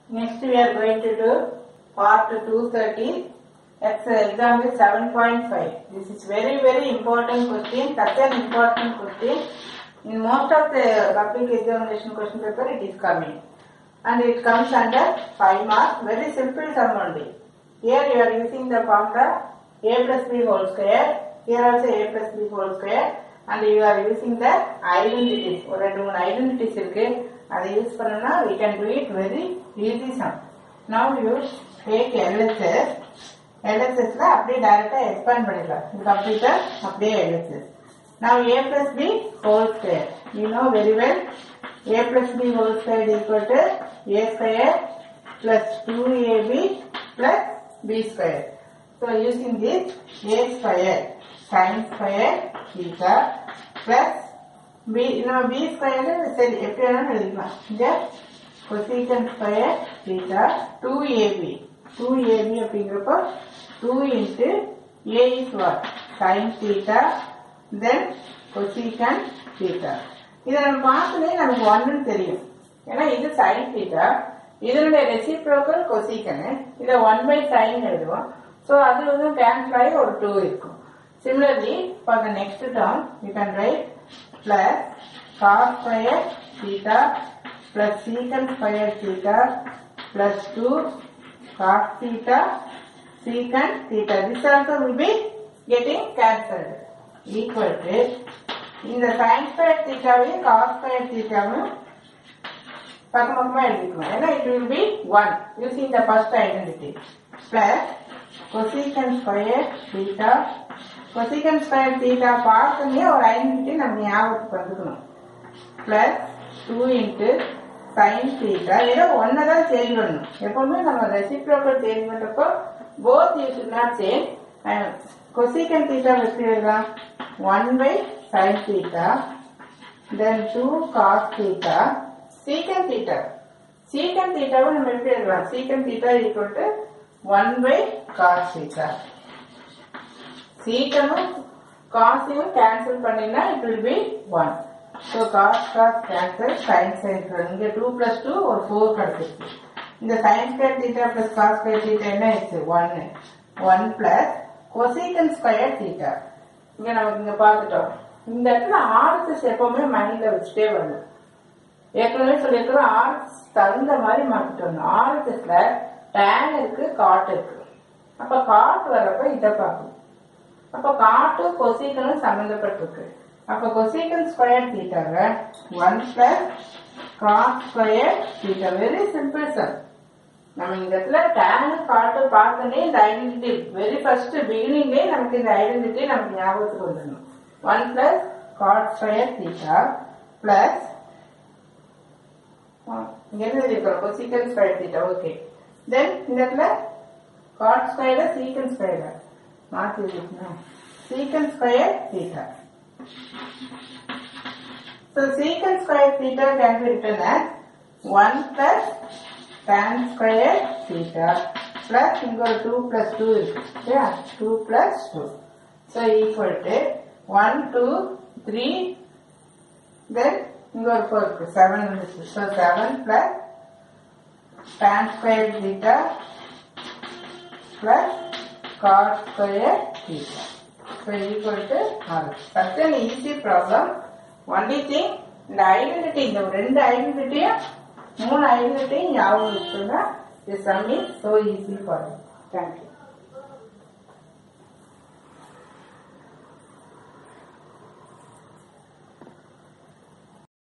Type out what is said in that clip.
Next we are going to do part 230. Ex- Example 7.5. This is very very important question. Such an important question. In most of the public examination question paper it is coming. And it comes under 5 marks. Very simple sum only. Here you are using the formula a plus b whole square. Here also a plus b whole square. And you are using the identities. ஒரு ரெண்டு மூணு identities இருக்கு அதை use பண்ணனா we can do it very easy sum. Now you take LHS. LHS ல அப்படியே டைரக்டா expand பண்ணிடலாம் இது கம்ப்ளீட்டர் அப்படியே LHS. Now a plus b whole square. You know very well a plus b whole square is equal to a square plus 2ab plus b square. So using this a square sin square theta plus b now b square சரி எப்படி வேணாலும் எழுதிக்கலாம் இங்க cosecant square theta 2ab 2ab அப்படிங்கிறப்போ 2 into a is what sin theta then cosecant theta இதை நம்ம பார்த்தோன்னே நமக்கு ஒன்னு தெரியும் ஏன்னா இது sin theta இதனுடைய ரெசிப்ரோக்கல் கொசிக்கனு இதை ஒன் பை சைன் எழுதுவோம் ஸோ அது வந்து கேன்சல் ஆகி ஒரு டூ இருக்கும் similarly for the next term you can write plus cos square theta plus secant square theta plus two cos theta secant theta this also will be getting cancelled equal to இந்த sine square தீட்டாவையும் cos square தீட்டாவும் பக்கம் பக்கமா எழுதிக்கணும் ஏன்னா it will be one using the first identity plus கொசிகன் square theta cosecant square theta பார்த்தோன்னே ஒரு identity நம்ம ஞாபகத்துக்கு வந்துக்கணும் plus two into sine theta ஏதோ ஒன்னை தான் சேஞ்ச் பண்ணணும் எப்பவுமே நம்ம ரெசிப்ரோக்கல் சேஞ்ச் பண்றப்போ both you should not change cosecant theta எப்படி எழுதலாம் one by sine theta then two cos theta secant theta secant தீட்டாவை நம்ம எப்படி எழுதலாம் secant theta equal to one by cos theta சீக்கனும் காசையும் கேன்சல் பண்ணினா it will be one so cos cos cancel sign sine இங்க டூ பிளஸ் டூ ஒரு four கிடைச்சிருக்கு இந்த sine square theta plus cos square theta என்ன ஆயிடுச்சு ஒன்னு one plus cosecant square theta இங்க நமக்கு இங்க பார்த்துட்டோம் இந்த இடத்துல ஆர்எஸ்எஸ் எப்பவுமே மைண்ட்ல வச்சுட்டே வரணும் ஏற்கனவே சொல்லியிருக்கிறோம் ஆர்எஸ் தகுந்த மாதிரி மாத்திட்டு வரணும் ஆர்எஸ்எஸ்ல டேன் இருக்கு காட் இருக்கு அப்ப காட் வர்றப்ப இதை பார்க்கணும் அப்ப காட்டும் கொசீக்கனும் சம்பந்தப்பட்டிருக்கு அப்ப கொசீக்கன் ஸ்கொயர் தீட்டாவை one plus cot square theta very simple sir நம்ம இந்த இடத்துல டேன் காட்டு பார்த்தோன்னே இந்த ஐடென்டிட்டி வெரி ஃபர்ஸ்ட் பிகினிங்லேயே நமக்கு இந்த ஐடென்டிட்டி நமக்கு ஞாபகத்துக்கு வந்துடணும் one plus cot square theta plus இங்க என்ன இருக்கிறோம் cosecant square theta okay then இந்த இடத்துல காட் ஸ்கொயர் சீக்கன் ஸ்கொயர் மாற்றி இருக்கணும் secant square theta So secant square theta can be written as 1 plus tan square theta plus இங்க ஒரு 2 plus 2 இருக்கு இல்லையா 2 plus 2 so equal to 1 2 3 then இங்க ஒரு 4 இருக்கு 7 இருந்துச்சு so 7 plus tan square theta plus cos square theta so equal to R. Such an easy problem. Only thing, இந்த identity இந்த ரெண்டு ஐடென்டிட்டியும் மூணு ஐடென்டிட்டியும் ஞாபகம் வச்சுன்னா this sum is so easy for you. Thank you.